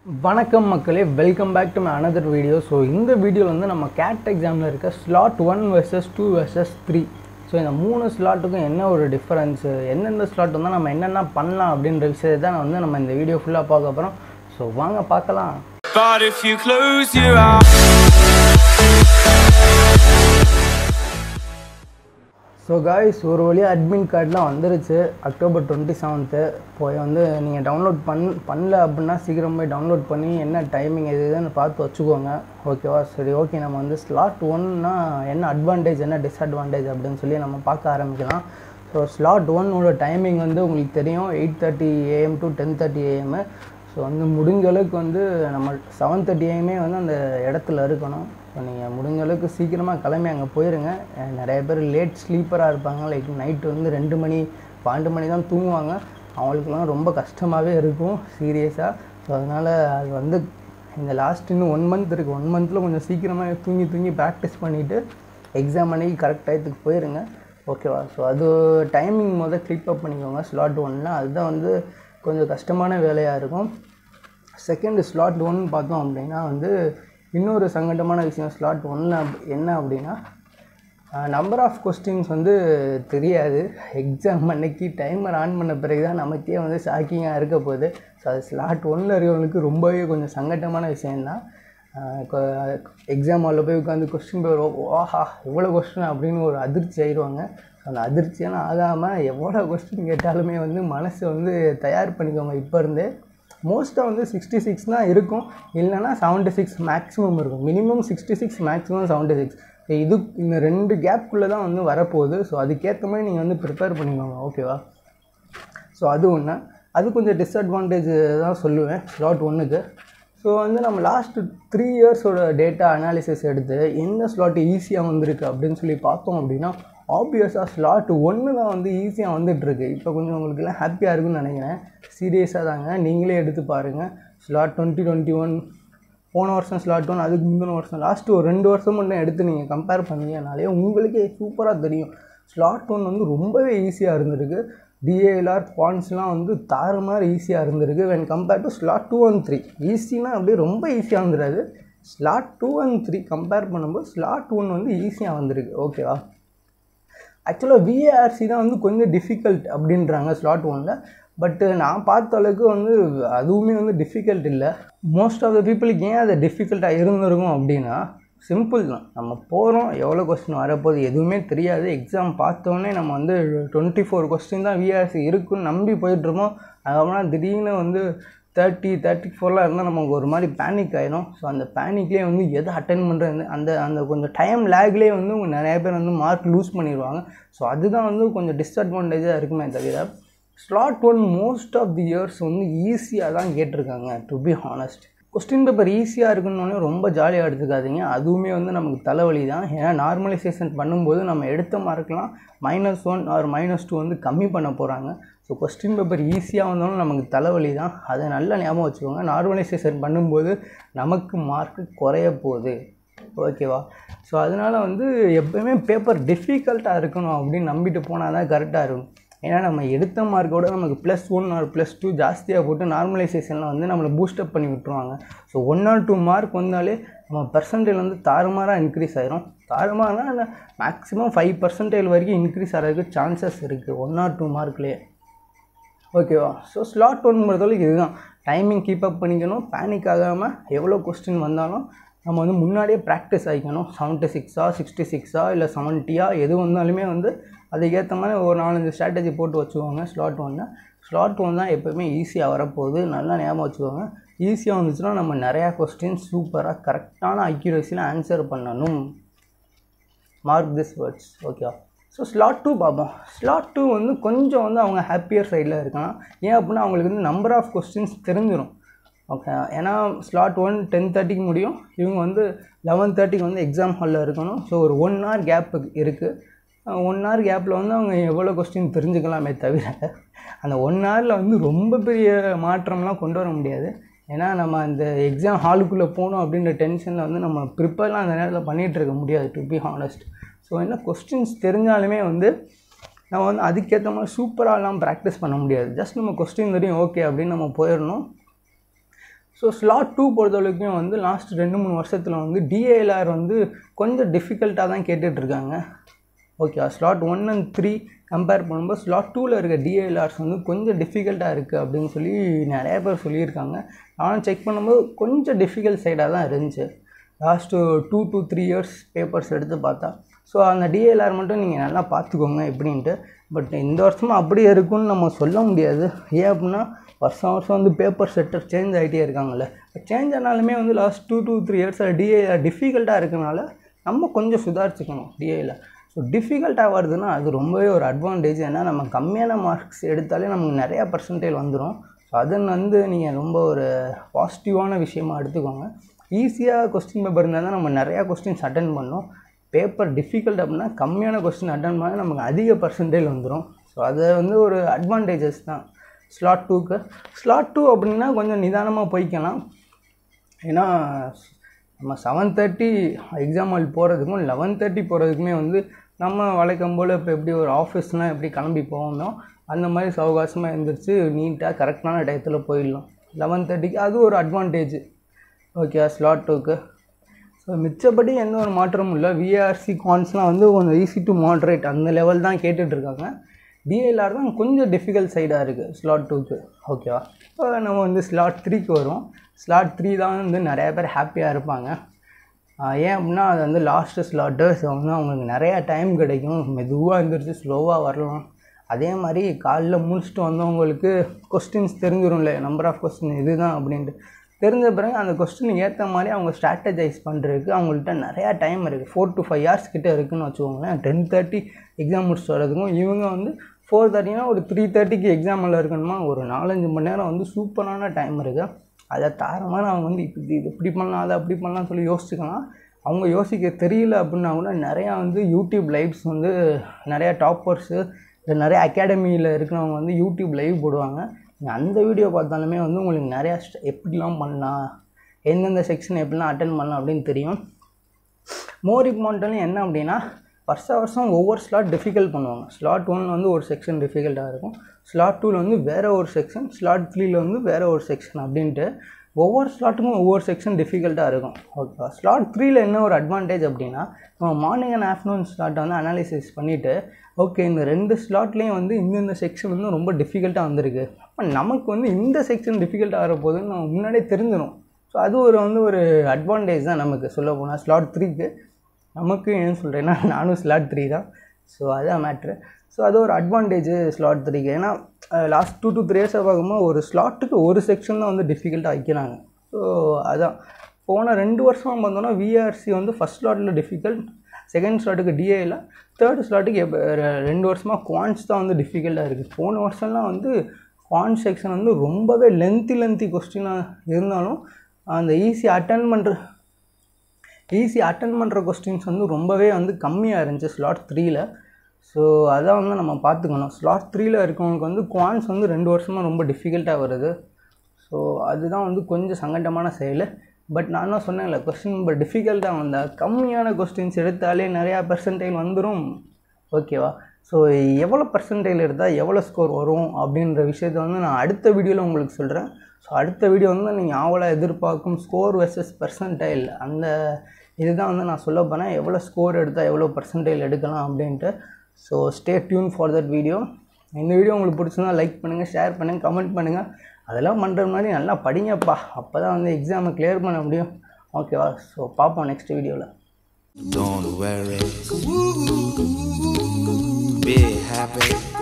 வணக்கம் மக்களே welcome back to my another video so இந்த வீடியோவில் வந்து நம்ம கேட் எக்ஸாமில் இருக்க slot one versus two versus three so இந்த மூணு ஸ்லாட்டுக்கும் என்ன ஒரு டிஃப்ரென்ஸு எந்தெந்த ஸ்லாட் வந்தால் நம்ம என்னென்ன பண்ணலாம் அப்படின்ற விஷயத்தை தான் வந்து நம்ம இந்த வீடியோ ஃபுல்லாக பார்க்க போகிறோம் ஸோ வாங்க பார்க்கலாம் But if you close your eyes, so guys ஒரு வழியாக அட்மிட் கார்டெலாம் வந்துருச்சு அக்டோபர் டுவெண்ட்டி செவன்த்து போய் வந்து நீங்கள் டவுன்லோட் பண் பண்ணல அப்படின்னா சீக்கிரம் போய் டவுன்லோட் பண்ணி என்ன டைமிங் எது இதுன்னு பார்த்து வச்சுக்கோங்க ஓகேவா சரி ஓகே நம்ம வந்து ஸ்லாட் ஒன்னா என்ன அட்வான்டேஜ் என்ன டிஸ்அட்வான்டேஜ் அப்படின்னு சொல்லி நம்ம பார்க்க ஆரம்பிக்கலாம் ஸோ ஸ்லாட் ஒன்னோட டைமிங் வந்து உங்களுக்கு தெரியும் eight thirty AM to ten thirty AM so வந்து முடிஞ்ச அளவுக்கு வந்து நம்ம செவன் தேர்ட்டி ஏஎம்மே வந்து அந்த இடத்துல இருக்கணும் ஸோ நீங்கள் முடிஞ்ச அளவுக்கு சீக்கிரமாக கிளம்பி அங்கே போயிருங்க அஹ் நிறைய பேர் லேட் ஸ்லீப்பராக இருப்பாங்க லைக் நைட்டு வந்து ரெண்டு மணி பன்னெண்டு மணி தான் தூங்குவாங்க அவங்களுக்குலாம் ரொம்ப கஷ்டமாகவே இருக்கும் சீரியஸாக ஸோ அதனால் அது வந்து இந்த லாஸ்ட் இன்னும் ஒன் மந்த் இருக்குது ஒன் மந்தில் கொஞ்சம் சீக்கிரமாக தூங்கி தூங்கி ப்ராக்டிஸ் பண்ணிவிட்டு எக்ஸாம் அன்னைக்கு கரெக்ட் டயத்துக்கு போயிருங்க ஓகேவா ஸோ அது டைமிங் முதல் கிளிக் அப் பண்ணிக்கோங்க ஸ்லாட் ஒன்னில் அதுதான் வந்து கொஞ்சம் கஷ்டமான வேலையாக இருக்கும் செகண்ட் ஸ்லாட் ஒன் பார்த்தோம் அப்படின்னா வந்து இன்னொரு சங்கடமான விஷயம் ஸ்லாட் ஒன்று என்ன அப்படின்னா நம்பர் ஆஃப் கொஸ்டின்ஸ் வந்து தெரியாது எக்ஸாம் அன்னைக்கு டைமர் ஆன் பண்ண பிறகு தான் நமக்கே வந்து ஷாக்கிங்காக இருக்க போகுது ஸோ அது ஸ்லாட் ஒன்னில் இருக்கிறவங்களுக்கு ரொம்பவே கொஞ்சம் சங்கட்டமான விஷயந்தான் எக்ஸாம் ஹாலில் போய் உட்காந்து கொஸ்டின் பேர் ஓஹா எவ்வளோ கொஸ்டின் அப்படின்னு ஒரு அதிர்ச்சி ஆயிடுவாங்க அந்த அதிர்ச்சியெல்லாம் ஆகாமல் எவ்வளோ கொஸ்டின் கேட்டாலுமே வந்து மனசை வந்து தயார் பண்ணிக்கோங்க இப்போ இருந்தே மோஸ்ட்டாக வந்து சிக்ஸ்டி சிக்ஸ் தான் இருக்கும் இல்லைன்னா செவன்ட்டி சிக்ஸ் மேக்ஸிமம் இருக்கும் minimum sixty six maximum seventy six இது இந்த ரெண்டு கேப்புக்குள்ளே தான் வந்து வரப்போகுது ஸோ அதுக்கேற்ற மாதிரி நீங்கள் வந்து ப்ரிப்பேர் பண்ணிக்கோங்க ஓகேவா ஸோ அது ஒன்று அது கொஞ்சம் டிஸ்அட்வான்டேஜ் தான் சொல்லுவேன் ஸ்லாட் ஒன்றுக்கு ஸோ வந்து நம்ம லாஸ்ட் த்ரீ இயர்ஸோட டேட்டா அனாலிசிஸ் எடுத்து எந்த ஸ்லாட் ஈஸியாக வந்திருக்கு அப்படின்னு சொல்லி பார்த்தோம் அப்படின்னா ஆப்வியஸாக ஸ்லாட் ஒன்று தான் வந்து ஈஸியாக வந்துட்டுருக்கு இப்போ கொஞ்சம் உங்களுக்குலாம் ஹாப்பியாக இருக்குன்னு நினைக்கிறேன் சீரியஸாக தாங்க நீங்களே எடுத்து பாருங்கள் ஸ்லாட் டுவெண்ட்டி டுவெண்ட்டி ஒன் போன வருஷம் ஸ்லாட் ஒன் அதுக்கு முந்தின வருஷம் லாஸ்ட்டு ஒரு ரெண்டு வருஷம் மட்டும் எடுத்து நீங்கள் கம்பேர் பண்ணீங்கனாலே உங்களுக்கே சூப்பராக தெரியும் ஸ்லாட் ஒன் வந்து ரொம்பவே ஈஸியாக இருந்திருக்கு டிஏஎல்ஆர் பாயிண்ட்ஸ்லாம் வந்து தாறுமாறு ஈஸியாக இருந்திருக்கு when compare to slot two and three ஈஸினா அப்படியே ரொம்ப ஈஸியாக வந்துடாது slot two and three compare பண்ணும்போது ஸ்லாட் ஒன் வந்து ஈஸியாக வந்திருக்கு ஓகேவா ஆக்சுவலாக விஏஆர்சி தான் வந்து கொஞ்சம் டிஃபிகல்ட் அப்படின்றாங்க ஸ்லாட் ஒனில் பட்டு நான் பார்த்த அளவுக்கு வந்து அதுவுமே வந்து டிஃபிகல்ட் இல்லை மோஸ்ட் ஆஃப் த பீப்புளுக்கு ஏன் அது டிஃபிகல்ட்டாக இருந்திருக்கும் அப்படின்னா சிம்பிள் தான் நம்ம போகிறோம் எவ்வளோ கொஸ்டின் வரப்போகுது எதுவுமே தெரியாது எக்ஸாம் பார்த்தோன்னே நம்ம வந்து டுவெண்ட்டி ஃபோர் கொஸ்டின் தான் விஆர்சி இருக்குன்னு நம்பி போயிட்டுருப்போம் அதுக்கப்புறம் திடீர்னு வந்து தேர்ட்டி தேர்ட்டி ஃபோர்லாம் இருந்தால் நமக்கு ஒரு மாதிரி பேனிக் ஆயிடும் ஸோ அந்த பேனிக்லேயே வந்து எதை அட்டன் பண்ணுறது அந்த அந்த கொஞ்சம் டைம் லேக்லேயே வந்து உங்க நிறைய பேர் வந்து மார்க் லூஸ் பண்ணிடுவாங்க ஸோ அதுதான் வந்து கொஞ்சம் டிஸ்அட்வான்டேஜாக இருக்குமே தவிர slot one most of the years வந்து ஈஸியாக தான் கேட்டிருக்காங்க to be honest question paper ஈஸியாக இருக்குன்னு ரொம்ப ஜாலியாக எடுத்துக்காதீங்க அதுவுமே வந்து நமக்கு தலைவலி தான் ஏன்னா நார்மலைசேஷன் பண்ணும்போது நம்ம எடுத்த மார்க்லாம் minus one or minus two வந்து கம்மி பண்ண போகிறாங்க ஸோ கொஸ்டின் பேப்பர் ஈஸியாக வந்தாலும் நமக்கு தலைவலி தான் அதை நல்லா ஞாபகம் வச்சுக்கோங்க நார்மலைசேஷன் பண்ணும்போது நமக்கு மார்க்கு குறைய போகுது ஓகேவா ஸோ அதனால் வந்து எப்போயுமே பேப்பர் டிஃபிகல்ட்டாக இருக்கணும் அப்படின்னு நம்பிட்டு போனால் தான் கரெக்டாக இருக்கும் ஏன்னா நம்ம எடுத்த மார்க்கோட நமக்கு plus one or plus two ஜாஸ்தியாக போட்டு நார்மலைசேஷனில் வந்து நம்மளை பூஸ்டப் பண்ணி விட்டுருவாங்க so one or two mark வந்தாலே நம்ம பர்சன்டேஜ் வந்து தாறுமாறாக இன்க்ரீஸ் ஆயிரும் தாறுமாறுனா மேக்ஸிமம் ஃபைவ் பர்சன்டேஜ் வரைக்கும் இன்க்ரீஸ் ஆகிறதுக்கு சான்சஸ் இருக்குது ஒன் ஆர் டூ மார்க்லேயே ஓகேவா ஸோ ஸ்லாட் ஒன் பொறுத்தவரைக்கும் இதுதான் டைமிங் கீப் அப் பண்ணிக்கணும் பேனிக் ஆகாமல் எவ்வளோ கொஸ்டின் வந்தாலும் நம்ம வந்து முன்னாடியே ப்ராக்டிஸ் ஆகிக்கணும் செவன்ட்டி சிக்ஸா சிக்ஸ்டி சிக்ஸா இல்லை செவன்ட்டியா எது வந்தாலுமே வந்து அதுக்கேற்ற மாதிரி ஒரு நாலஞ்சு ஸ்ட்ராட்டஜி போட்டு வச்சுக்கோங்க ஸ்லாட் ஒன்று ஸ்லாட் ஒன் தான் எப்போயுமே ஈஸியாக வரப்போகுது நல்லா ஞாபகம் வச்சுக்கோங்க ஈஸியாக வந்துச்சுன்னா நம்ம நிறையா கொஸ்டின் சூப்பராக கரெக்டான அக்யூரஸியில் ஆன்சர் பண்ணணும் மார்க் திஸ் வேர்ட்ஸ் ஓகேவா ஸோ ஸ்லாட் டூ பார்ப்போம் ஸ்லாட் டூ வந்து கொஞ்சம் வந்து அவங்க ஹாப்பியர் சைடில் இருக்கலாம் ஏன் அப்படின்னா அவங்களுக்கு வந்து நம்பர் ஆஃப் கொஸ்டின்ஸ் தெரிஞ்சிடும் ஓகே ஏன்னா ஸ்லாட் ஒன் டென் தேர்ட்டிக்கு முடியும் இவங்க வந்து லெவன் தேர்ட்டிக்கு வந்து எக்ஸாம் ஹாலில் இருக்கணும் ஸோ ஒரு ஒன் ஹவர் கேப் இருக்குது ஒன் ஹவர் கேப்பில் வந்து அவங்க எவ்வளோ கொஸ்டின் தெரிஞ்சுக்கலாமே தவிர அந்த ஒன் ஹவரில் வந்து ரொம்ப பெரிய மாற்றம்லாம் கொண்டு வர முடியாது ஏன்னா நம்ம அந்த எக்ஸாம் ஹாலுக்குள்ளே போகணும் அப்படின்ற டென்ஷனில் வந்து நம்ம ப்ரிப்பேர்லாம் அந்த நேரத்தில் பண்ணிகிட்டு இருக்க முடியாது டு பி ஹானஸ்ட் ஸோ என்ன கொஸ்டின்ஸ் தெரிஞ்சாலுமே வந்து நம்ம வந்து அதுக்கேற்ற மாதிரி சூப்பராகலாம் ப்ராக்டிஸ் பண்ண முடியாது ஜஸ்ட் நம்ம கொஸ்டின் தெரியும் ஓகே அப்படின்னு நம்ம போயிடணும் ஸோ ஸ்லாட் டூ பொறுத்த வரைக்கும் வந்து லாஸ்ட் ரெண்டு மூணு வருஷத்தில் வந்து டிஏஎல்ஆர் வந்து கொஞ்சம் டிஃபிகல்ட்டாக தான் கேட்டுட்ருக்காங்க okay slot one and three compare பண்ணும்போது ஸ்லாட் டூவில் இருக்க டிஏஎல்ஆர்ஸ் வந்து கொஞ்சம் டிஃபிகல்ட்டாக இருக்குது அப்படின்னு சொல்லி நிறைய பேர் சொல்லியிருக்காங்க நானும் செக் பண்ணும்போது கொஞ்சம் டிஃபிகல்ட் சைடாக தான் இருந்துச்சு last two to three years papers எடுத்து பார்த்தா ஸோ அந்த டிஎல்ஆர் மட்டும் நீங்கள் நல்லா பார்த்துக்கோங்க எப்படின்ட்டு பட் இந்த வருஷமும் அப்படியே இருக்கும்னு நம்ம சொல்ல முடியாது ஏன் அப்படின்னா வருஷம் வருஷம் வந்து பேப்பர் செட்டர் சேஞ்ச் ஆகிட்டே இருக்காங்கல்ல சேஞ்ச் ஆனாலுமே வந்து last two two three years DAR டிஃபிகல்ட்டாக இருக்கனால நம்ம கொஞ்சம் சுதாரிச்சுக்கணும் டிஏயில் ஸோ டிஃபிகல்ட்டாக வருதுன்னா அது ரொம்பவே ஒரு அட்வான்டேஜ் ஏன்னா நம்ம கம்மியான மார்க்ஸ் எடுத்தாலே நமக்கு நிறையா பர்சன்டேஜ் வந்துடும் ஸோ அதன் வந்து நீங்கள் ரொம்ப ஒரு பாசிட்டிவான விஷயமா எடுத்துக்கோங்க ஈஸியாக கொஸ்டின் பேப்பர் இருந்தால் தான் நம்ம நிறையா கொஸ்டின்ஸ் அட்டன் பண்ணோம் பேப்பர் டிஃபிகல்ட் அப்படின்னா கம்மியான கொஸ்டின் அட்டன் பண்ணால் நமக்கு அதிக பர்சன்டேஜ் வந்துடும் ஸோ அது வந்து ஒரு அட்வான்டேஜஸ் தான் ஸ்லாட் டூக்கு ஸ்லாட் டூ அப்படின்னா கொஞ்சம் நிதானமாக போய்க்கலாம் ஏன்னா நம்ம செவன் தேர்ட்டி எக்ஸாம் ஹால் போகிறதுக்கும் லெவன் தேர்ட்டி போகிறதுக்குமே வந்து நம்ம வழக்கம் போல் இப்போ எப்படி ஒரு ஆஃபீஸ்னால் எப்படி கிளம்பி போகணும் அந்த மாதிரி சவகாசமாக எழுந்திரிச்சு நீட்டாக கரெக்டான டயத்தில் போயிடலாம் லெவன் தேர்ட்டிக்கு அது ஒரு அட்வான்டேஜ் ஓகே ஸ்லாட் டூக்கு ஸோ மிச்சப்படி எந்த ஒரு மாற்றமும் இல்லை விஆர்சி கான்ஸ்லாம் வந்து கொஞ்சம் ஈஸி டு மாட்ரேட் அந்த லெவல் தான் கேட்டுட்ருக்காங்க டிஎல்ஆர் தான் கொஞ்சம் டிஃபிகல்ட் சைடாக இருக்குது ஸ்லாட் டூக்கு ஓகேவா இப்போ நம்ம வந்து ஸ்லாட் த்ரீக்கு வரும் ஸ்லாட் த்ரீ தான் வந்து நிறையா பேர் ஹாப்பியாக இருப்பாங்க ஆஹ் ஏன் அப்படின்னா அது வந்து லாஸ்ட்டு ஸ்லாட்டு ஸோ வந்து அவங்களுக்கு நிறையா டைம் கிடைக்கும் மெதுவாக இருந்துருச்சு ஸ்லோவாக வரலாம் அதே மாதிரி காலைல முடிச்சுட்டு வந்தவங்களுக்கு கொஸ்டின்ஸ் தெரிஞ்சிடும்ல நம்பர் ஆஃப் கொஸ்டின் இதுதான் அப்படின்ட்டு தெரிஞ்ச பிறகு அந்த கொஸ்டின் ஏற்ற மாதிரி அவங்க ஸ்ட்ராட்டஜைஸ் பண்ணுறதுக்கு அவங்கள்ட்ட நிறையா டைம் இருக்குது ஃபோர் டு ஃபைவ் ஹவர்ஸ் கிட்ட இருக்குன்னு வச்சுக்கோங்களேன் டென் தேர்ட்டி எக்ஸாம் முடிச்சுட்டு வரதுக்கும் இவங்க வந்து ஃபோர் தேர்ட்டினா ஒரு த்ரீ தேர்ட்டிக்கு எக்ஸாமில் இருக்கணுமா ஒரு நாலஞ்சு மணி நேரம் வந்து சூப்பரான டைம் இருக்குது அதை தாரமான அவங்க வந்து இப்படி இது இப்படி பண்ணலாம் அதை அப்படி பண்ணலாம் சொல்லி யோசிச்சுக்கலாம் அவங்க யோசிக்க தெரியல அப்படின்னா கூட நிறையா வந்து யூடியூப் லைவ்ஸ் வந்து நிறையா டாப்பர்ஸு இல்லை நிறைய அகாடமியில் இருக்கிறவங்க வந்து யூடியூப் லைவ் போடுவாங்க நீங்கள் அந்த வீடியோ பார்த்தாலுமே வந்து உங்களுக்கு நிறையா ஸ்ட- எப்படிலாம் பண்ணலாம் எந்தெந்த செக்ஷன் எப்படிலாம் அட்டன் பண்ணலாம் அப்படின்னு தெரியும் மோர் இம்பார்ட்டன்ட்லி என்ன அப்படின்னா வருஷ வருஷம் ஒவ்வொரு ஸ்லாட் டிஃபிகல்ட் பண்ணுவாங்க ஸ்லாட் ஒன்ல வந்து ஒரு செக்ஷன் டிஃபிகல்ட்டாக இருக்கும் ஸ்லாட் டூவில் வந்து வேறு ஒரு செக்ஷன் ஸ்லாட் த்ரீல வந்து வேறு ஒரு செக்ஷன் அப்படின்ட்டு ஒவ்வொரு ஸ்லாட்டுக்கும் ஒவ்வொரு செக்ஷன் டிஃபிகல்ட்டாக இருக்கும் ஓகே ஸ்லாட் த்ரீல என்ன ஒரு அட்வான்டேஜ் அப்படின்னா நம்ம மார்னிங் அண்ட் ஆஃப்டர்நூன் ஸ்லாட்டை வந்து அனாலிசிஸ் பண்ணிவிட்டு ஓகே இந்த ரெண்டு ஸ்லாட்லேயும் வந்து இந்தந்த செக்ஷன் வந்து ரொம்ப டிஃபிகல்ட்டாக வந்திருக்கு அப்போ நமக்கு வந்து இந்த செக்ஷன் டிஃபிகல்ட்டாக வர போகுதுன்னு நம்ம முன்னாடியே தெரிஞ்சிடும் ஸோ அது ஒரு வந்து ஒரு அட்வான்டேஜ் தான் நமக்கு சொல்ல போனால் ஸ்லாட் த்ரீக்கு நமக்கு ஏன் சொல்கிறேன்னா நானும் ஸ்லாட் த்ரீ தான் ஸோ அதான் மேட்ரு ஸோ அது ஒரு அட்வான்டேஜ் ஸ்லாட் த்ரீக்கு ஏன்னா லாஸ்ட் டூ டு த்ரீ இயர்ஸாக பார்க்கும்போது ஒரு ஸ்லாட்டுக்கு ஒரு செக்ஷன் தான் வந்து டிஃபிகல்ட்டாக வைக்கிறாங்க ஸோ அதான் போன ரெண்டு வருஷமாக பார்த்தோன்னா விஆர்சி வந்து ஃபஸ்ட் ஸ்லாட்டில் டிஃபிகல்ட் செகண்ட் ஸ்லாட்டுக்கு டிஏயில் தேர்ட் ஸ்லாட்டுக்கு எப்ப ரெ- ரெண்டு வருஷமாக குவான்ஸ் தான் வந்து டிஃபிகல்ட்டாக இருக்குது போன வருஷம்லாம் வந்து குவான்ஸ் செக்ஷன் வந்து ரொம்பவே லென்த்தி லென்த்தி கொஸ்டினாக இருந்தாலும் அந்த ஈஸி அட்டன் பண்ணுற ஈஸி அட்டன் பண்ணுற கொஸ்டின்ஸ் வந்து ரொம்பவே வந்து கம்மியாக இருந்துச்சு ஸ்லாட் த்ரீல ஸோ அதான் வந்து நம்ம பார்த்துக்கணும் ஸ்லாட் த்ரீல இருக்கவங்களுக்கு வந்து குவான்ஸ் வந்து ரெண்டு வருஷமாக ரொம்ப டிஃபிகல்ட்டாக வருது ஸோ அதுதான் வந்து கொஞ்சம் சங்கட்டமான செயல் பட் நான் தான் சொன்னேன்ல கொஸ்டின் ரொம்ப டிஃபிகல்ட்டாக வந்தால் கம்மியான கொஸ்டின்ஸ் எடுத்தாலே நிறையா பெர்சன்டேஜ் வந்துடும் ஓகேவா ஸோ எவ்வளோ பர்சன்டேஜ் எடுத்தால் எவ்வளோ ஸ்கோர் வரும் அப்படின்ற விஷயத்தை வந்து நான் அடுத்த வீடியோவில் உங்களுக்கு சொல்கிறேன் ஸோ அடுத்த வீடியோ வந்து நீங்கள் ஆவலாக எதிர்பார்க்கும் ஸ்கோர் வெர்சஸ் பர்சன்டைல் அந்த இதுதான் வந்து நான் சொல்ல போகிறேன் எவ்வளோ ஸ்கோர் எடுத்தால் எவ்வளோ பர்சன்டேஜ் எடுக்கலாம் அப்படின்ட்டு so stay tuned for that video இந்த வீடியோ உங்களுக்கு பிடிச்சிருந்தா லைக் பண்ணுங்கள் ஷேர் பண்ணுங்கள் கமெண்ட் பண்ணுங்கள் அதெல்லாம் பண்ணுற மாதிரி நல்லா படிங்கப்பா அப்போ தான் வந்து எக்ஸாமை கிளியர் பண்ண முடியும் ஓகேவா ஸோ பார்ப்போம் நெக்ஸ்ட் வீடியோவில் Don't worry. Be happy.